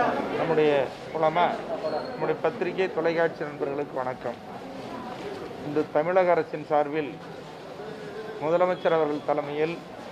நம்முடைய குலமா நம்முடைய பத்திரிகை தொலைக்காட்சி நண்பர்களுக்கு வணக்கம் இன்று தமிழக அரசின் சார்பில் முதலமைச்சர் அவர்கள் தலைமையில்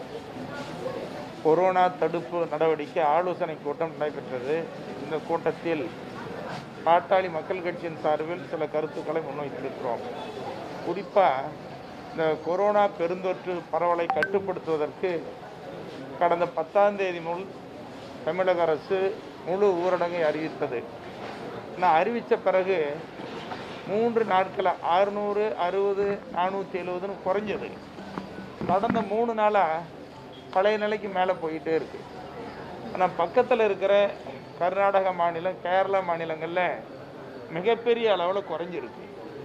கொரோனா தடுப்பு நடவடிக்கை ஆலோசனை கூட்டம் நடைபெற்றது இந்த கூட்டத்தில் பாட்டாளி மக்கள் கட்சியின் சார்பில் சில கருத்துக்களை முன்வைத்திருக்கிறோம் குறிப்பாக இந்த கொரோனா பெருந்தொற்று பரவலை கட்டுப்படுத்துவதற்கு கடந்த பத்தாம் தேதி முதல் தமிழக அரசு முழு ஊரடங்கை அறிவித்தது நான் அறிவித்த பிறகு மூன்று நாட்கள் அறுநூறு அறுபது நானூற்றி எழுபதுன்னு குறைஞ்சது கடந்த மூணு நாளாக பழைய நிலைக்கு மேலே போயிட்டே இருக்கு ஆனால் பக்கத்தில் இருக்கிற கர்நாடக மாநிலம் கேரளா மாநிலங்களில் மிகப்பெரிய அளவில் குறைஞ்சிருக்கு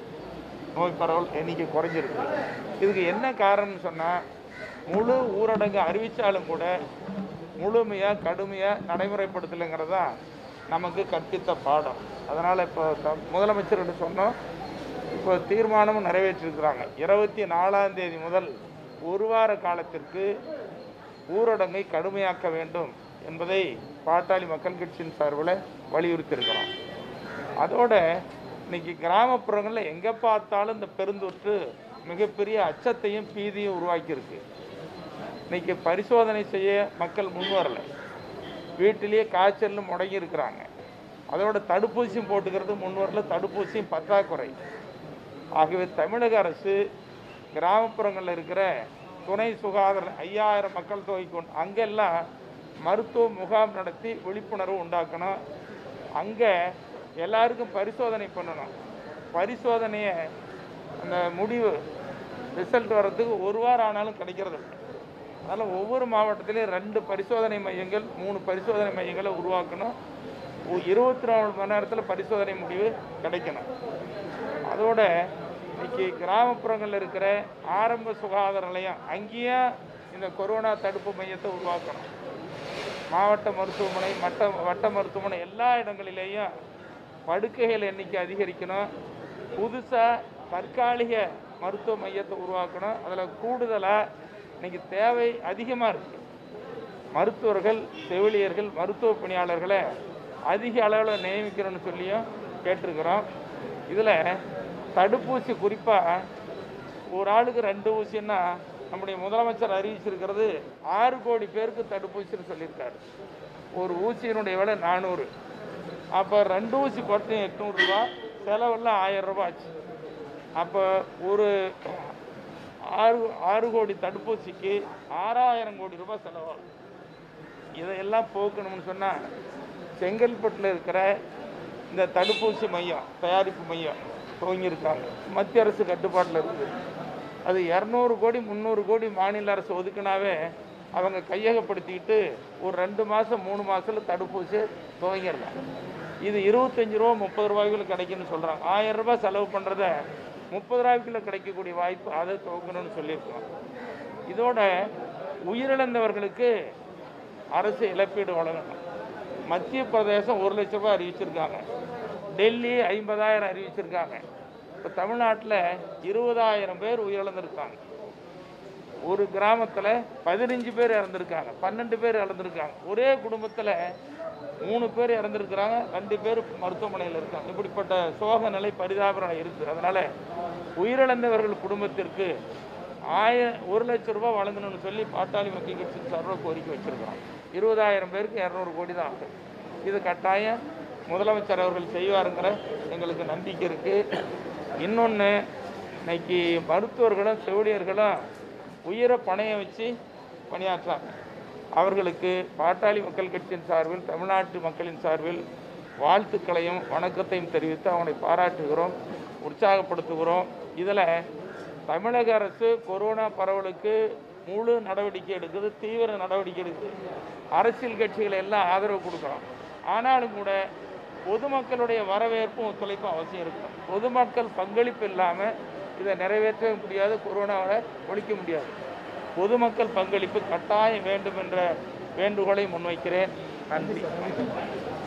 நோய் பரவல் எண்ணிக்கை குறைஞ்சிருக்கு இதுக்கு என்ன காரணம்னு சொன்னால் முழு ஊரடங்கு அறிவித்தாலும் கூட முழுமையாக கடுமையாக நடைமுறைப்படுத்தலைங்கிறது தான் நமக்கு கற்பித்த பாடம் அதனால் இப்போ த- முதலமைச்சர்கிட்ட சொன்னோம் இப்போ தீர்மானமும் நிறைவேற்றிருக்கிறாங்க இருபத்தி நாலாம் தேதி முதல் ஒரு வார காலத்திற்கு ஊரடங்கை கடுமையாக்க வேண்டும் என்பதை பாட்டாளி மக்கள் கட்சியின் சார்பில் வலியுறுத்தியிருக்கிறோம் அதோட இன்னைக்கு கிராமப்புறங்களில் எங்கே பார்த்தாலும் இந்த பெருந்தொற்று மிகப்பெரிய அச்சத்தையும் பீதியும் உருவாக்கியிருக்கு இன்னைக்கு பரிசோதனை செய்ய மக்கள் முன் வரல வீட்டிலேயே காய்ச்சல்னு முடங்கி இருக்கிறாங்க அதோட தடுப்பூசியும் போட்டுக்கிறது முன் வரல தடுப்பூசியும் பற்றாக்குறை ஆகவே தமிழக அரசு கிராமப்புறங்களில் இருக்கிற துணை சுகாதார ஐயாயிரம் மக்கள் தொகை கொண்டு அங்கெல்லாம் மருத்துவ முகாம் நடத்தி விழிப்புணர்வு உண்டாக்கணும் அங்கே எல்லாருக்கும் பரிசோதனை பண்ணணும் பரிசோதனையை அந்த முடிவு ரிசல்ட் வர்றதுக்கு ஒரு வாரம் ஆனாலும் கிடைக்கிறது இல்லை அதனால் ஒவ்வொரு மாவட்டத்திலையும் ரெண்டு பரிசோதனை மையங்கள் மூணு பரிசோதனை மையங்களை உருவாக்கணும் இருபத்தி நாலு மணி நேரத்தில் பரிசோதனை முடிவு கிடைக்கணும் அதோட இன்னைக்கு கிராமப்புறங்களில் இருக்கிற ஆரம்ப சுகாதார நிலையம் அங்கேயும் இந்த கொரோனா தடுப்பு மையத்தை உருவாக்கணும் மாவட்ட மருத்துவமனை மட்ட வட்ட மருத்துவமனை எல்லா இடங்களிலேயும் படுக்கைகள் எண்ணிக்கை அதிகரிக்கணும் புதுசாக தற்காலிக மருத்துவ மையத்தை உருவாக்கணும் அதில் கூடுதலாக இன்னைக்கு தேவை அதிகமாக இருக்குது மருத்துவர்கள் செவிலியர்கள் மருத்துவ பணியாளர்களை அதிக அளவில் நியமிக்கணும்னு சொல்லியும் கேட்டிருக்கிறோம் இதில் தடுப்பூசி குறிப்பாக ஒரு ஆளுக்கு ரெண்டு ஊசின்னா நம்முடைய முதலமைச்சர் அறிவிச்சிருக்கிறது ஆறு கோடி பேருக்கு தடுப்பூசின்னு சொல்லியிருக்காரு ஒரு ஊசியினுடைய விலை நானூறு அப்போ ரெண்டு ஊசி போட்டு எட்நூறுரூவா செலவெல்லாம் ஆயிரம் ரூபாய் ஆச்சு அப்போ ஒரு ஆறு ஆறு கோடி தடுப்பூசிக்கு ஆறாயிரம் கோடி ரூபாய் செலவாகும் இதையெல்லாம் போக்கணும்னு சொன்னால் செங்கல்பட்டில் இருக்கிற இந்த தடுப்பூசி மையம் தயாரிப்பு மையம் துவங்கியிருக்காங்க மத்திய அரசு கட்டுப்பாட்டில் இருக்குது அது இரநூறு கோடி முந்நூறு கோடி மாநில அரசு ஒதுக்குனாவே அவங்க கையகப்படுத்திக்கிட்டு ஒரு ரெண்டு மாதம் மூணு மாதத்தில் தடுப்பூசி துவங்கிடலாம் இது இருபத்தஞ்சி ரூபா முப்பது ரூபாய்க்குள்ள கிடைக்குன்னு சொல்கிறாங்க ஆயிரம் ரூபாய் செலவு பண்ணுறத முப்பது ரூபாய்க்குள்ள கிடைக்கக்கூடிய வாய்ப்பு அதை துவங்கணும்னு சொல்லியிருக்கோம் இதோட உயிரிழந்தவர்களுக்கு அரசு இழப்பீடு வழங்கணும் மத்திய பிரதேசம் ஒரு லட்ச ரூபாய் அறிவிச்சிருக்காங்க டெல்லி ஐம்பதாயிரம் அறிவிச்சிருக்காங்க இப்போ தமிழ்நாட்டில் இருபதாயிரம் பேர் உயிரிழந்திருக்காங்க ஒரு கிராமத்தில் பதினஞ்சு பேர் இறந்துருக்காங்க பன்னெண்டு பேர் இறந்துருக்காங்க ஒரே குடும்பத்தில் மூணு பேர் இறந்துருக்கிறாங்க ரெண்டு பேர் மருத்துவமனையில் இருக்காங்க இப்படிப்பட்ட சோக நிலை பரிதாப நிலை இருக்குது அதனால் உயிரிழந்தவர்கள் குடும்பத்திற்கு ஆய ஒரு லட்சம் ரூபாய் வழங்கணும்னு சொல்லி பாட்டாளி மக்கள் கட்சி சார்பாக கோரிக்கை வச்சிருக்கிறோம் இருபதாயிரம் பேருக்கு இரநூறு கோடி தான் ஆகும் இது கட்டாயம் முதலமைச்சர் அவர்கள் செய்வாருங்கிற எங்களுக்கு நம்பிக்கை இருக்குது இன்னொன்று இன்னைக்கு மருத்துவர்களும் செவிலியர்களும் உயிரை பணைய வச்சு பணியாற்றாங்க அவர்களுக்கு பாட்டாளி மக்கள் கட்சியின் சார்பில் தமிழ்நாட்டு மக்களின் சார்பில் வாழ்த்துக்களையும் வணக்கத்தையும் தெரிவித்து அவனை பாராட்டுகிறோம் உற்சாகப்படுத்துகிறோம் இதில் தமிழக அரசு கொரோனா பரவலுக்கு முழு நடவடிக்கை எடுக்குது தீவிர நடவடிக்கை எடுக்குது அரசியல் கட்சிகள் எல்லாம் ஆதரவு கொடுக்குறோம் ஆனாலும் கூட பொதுமக்களுடைய வரவேற்பும் ஒத்துழைப்பும் அவசியம் இருக்கும் பொதுமக்கள் பங்களிப்பு இல்லாமல் இதை நிறைவேற்றவே முடியாது கொரோனாவை ஒழிக்க முடியாது பொதுமக்கள் பங்களிப்பு கட்டாயம் வேண்டும் என்ற வேண்டுகோளை முன்வைக்கிறேன் நன்றி